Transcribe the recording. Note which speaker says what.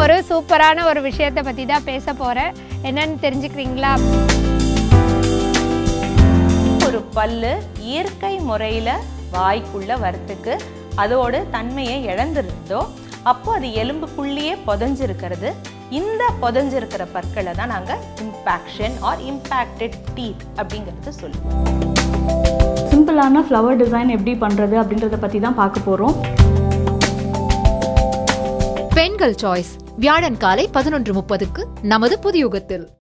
Speaker 1: ஒரு சூப்பரான ஒரு விஷயத்தை பற்றி தான் பேச போகிறேன் என்னன்னு தெரிஞ்சுக்கிறீங்களா
Speaker 2: ஒரு பல்லு இயற்கை முறையில் வாய்க்குள்ள வரத்துக்கு அதோட தன்மையை இழந்துருந்தோ அப்போ அது எலும்புக்குள்ளேயே புதஞ்சிருக்கிறது இந்த புதஞ்சிருக்கிற பற்களை தான் நாங்கள் இம்பேக்ஷன் ஆர் இம்பேக்டட் டீத் அப்படிங்கிறது சொல்லுவோம்
Speaker 3: சிம்பிளான ஃப்ளவர் டிசைன் எப்படி பண்ணுறது அப்படின்றத பற்றி தான் பார்க்க போகிறோம்
Speaker 4: பெண்கள் சாய்ஸ் வியாழன் காலை பதினொன்று முப்பதுக்கு நமது புதியுகத்தில்